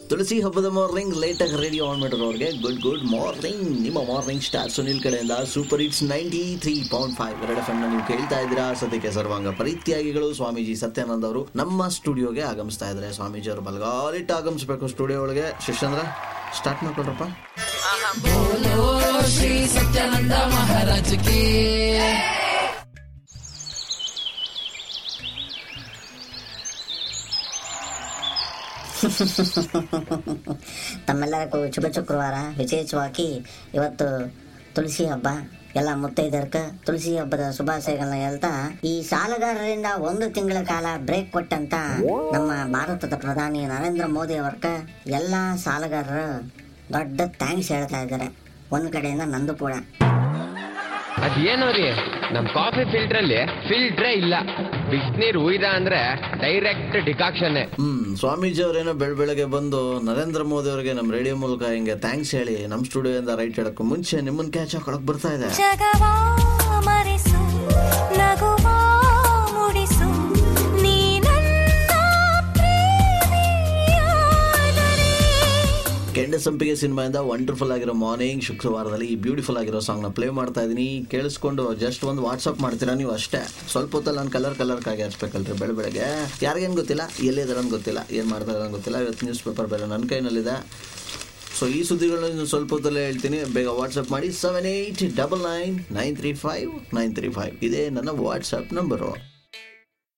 ತುಳಸಿ ಹಬ್ಬದ ಮಾರ್ನಿಂಗ್ ಲೇಟಾಗಿ radio on ಮಾಡಿರೋರಿಗೆ ಗುಡ್ ಗುಡ್ ಮಾರ್ನಿಂಗ್ ನಿಮ್ಮ ಮಾರ್ನಿಂಗ್ ಸ್ಟಾರ್ ಸುನಿಲ್ ಕಡೆಯಿಂದ super hits ninety three point five ಎರಡು ಎಫ್ ನೀವು ಕೇಳ್ತಾ ಇದ್ದೀರಾ ಸದ್ಯಕ್ಕೆ ಸರ್ವಾಂಗ ಪರಿತ್ಯಾಗಿಗಳು ಸ್ವಾಮೀಜಿ ಸತ್ಯಾನಂದ್ ಅವರು ನಮ್ಮ ಸ್ಟುಡಿಯೋಗೆ ಆಗಮಿಸ್ತಾ ಇದ್ದಾರೆ ಸ್ವಾಮೀಜಿ ಅವರು ಬಲಗಾಲಿಟ್ಟು ಆಗಮಿಸ್ಬೇಕು ಸ್ಟುಡಿಯೋ ಒಳಗೆ ಶಿಷ್ಯಂದ್ರ ಸ್ಟಾರ್ಟ್ ಮಾಡ್ಕೊಳ್ರಪ್ಪ बोलो श्री सत्यानंद महाराज की ತಮ್ಮೆಲ್ಲರಿಗೂ ಶುಭ ಶುಕ್ರವಾರ ವಿಶೇಷವಾಗಿ ಇವತ್ತು ತುಳಸಿ ಹಬ್ಬ ಎಲ್ಲ ಮುತ್ತೈದರ್ಕ ತುಳಸಿ ಹಬ್ಬದ ಶುಭಾಶಯಗಳನ್ನ ಹೇಳ್ತಾ ಈ ಸಾಲಗಾರರಿಂದ ಒಂದು ತಿಂಗಳ ಕಾಲ ಬ್ರೇಕ್ ಕೊಟ್ಟಂತ ನಮ್ಮ ಭಾರತದ ಪ್ರಧಾನಿ ನರೇಂದ್ರ ಮೋದಿ ಅವರ್ಕ ಎಲ್ಲ ಸಾಲಗಾರರು ದೊಡ್ಡ ಥ್ಯಾಂಕ್ಸ್ ಹೇಳ್ತಾ ಇದ್ದಾರೆ ಒಂದ್ ಕಡೆಯಿಂದ ನಂದು ಕೂಡ ಅದೇನೋ ರೀ ನಮ್ ಕಾಫಿ ಫಿಲ್ಟರ್ ಅಲ್ಲಿ ಫಿಲ್ಟ್ರೇ ಇಲ್ಲ ಬಿಸಿನೀರ್ ಉಯ್ದ ಅಂದ್ರೆ ಡೈರೆಕ್ಟ್ ಡಿಕಾಕ್ಷನ್ ಹ್ಮ್ ಸ್ವಾಮೀಜಿ ಅವರೇನೋ ಬೆಳ ಬೆಳಗ್ಗೆ ಬಂದು ನರೇಂದ್ರ ಮೋದಿ ಅವರಿಗೆ ನಮ್ಮ ರೇಡಿಯೋ ಮೂಲಕ ಹಿಂಗೆ ಥ್ಯಾಂಕ್ಸ್ ಹೇಳಿ ನಮ್ಮ ಸ್ಟುಡಿಯೋದಿಂದ ರೈಟ್ ಹೇಳಕ್ಕೂ ಮುಂಚೆ ನಿಮ್ಮನ್ನ ಕ್ಯಾಚ್ ಹಾಕೊಳಕ್ ಬರ್ತಾ ಇದೆ ಜಗವಾ ಮರೆಸು ನಗುವಾ ಮುಡಿಸು ನೀ ನನ್ನ ಪ್ರೇಮಿಯಾದರೆ ಕೆಂಡ ಸಂಪಿಗೆ ಸಿನಿಮಾಯಿಂದ ವಂಡರ್ಫುಲ್ ಆಗಿರೋ ಮಾರ್ನಿಂಗ್ ಶುಕ್ರವಾರದಲ್ಲಿ ಈ ಬ್ಯೂಟಿಫುಲ್ ಆಗಿರೋ ಸಾಂಗ್ನ ಪ್ಲೇ ಮಾಡ್ತಾ ಇದೀನಿ ಕೇಳಿಸ್ಕೊಂಡು ಜಸ್ಟ್ ಒಂದು ವಾಟ್ಸಪ್ ಮಾಡ್ತೀರಾ ನೀವು ಅಷ್ಟೇ ಸ್ವಲ್ಪ ಹೊತ್ತಲ್ಲಿ ನಾನು ಕಲರ್ ಕಲರ್ ಕಾಗಿ ಹಚ್ಬೇಕಲ್ರಿ ಬೆಳ ಬೆಳಗ್ಗೆ ಯಾರಿಗೇನು ಗೊತ್ತಿಲ್ಲ ಎಲ್ಲಿದ್ದಾರೆ ಅಂತ ಗೊತ್ತಿಲ್ಲ ಏನು ಮಾಡ್ತಾ ಇದ್ದಾರೆ ಅಂತ ಗೊತ್ತಿಲ್ಲ ಇವತ್ತು ನ್ಯೂಸ್ ಪೇಪರ್ ಬೇರೆ ನನ್ನ ಕೈನಲ್ಲಿದೆ ಸೊ ಈ ಸುದ್ದಿಗಳನ್ನ ಇನ್ನು ಸ್ವಲ್ಪ ಹೊತ್ತಲ್ಲೇ ಹೇಳ್ತೀನಿ ಬೇಗ ವಾಟ್ಸಪ್ ಮಾಡಿ seven eight double nine nine three five nine three five ಇದೇ ನನ್ನ ವಾಟ್ಸಪ್ ನಂಬರು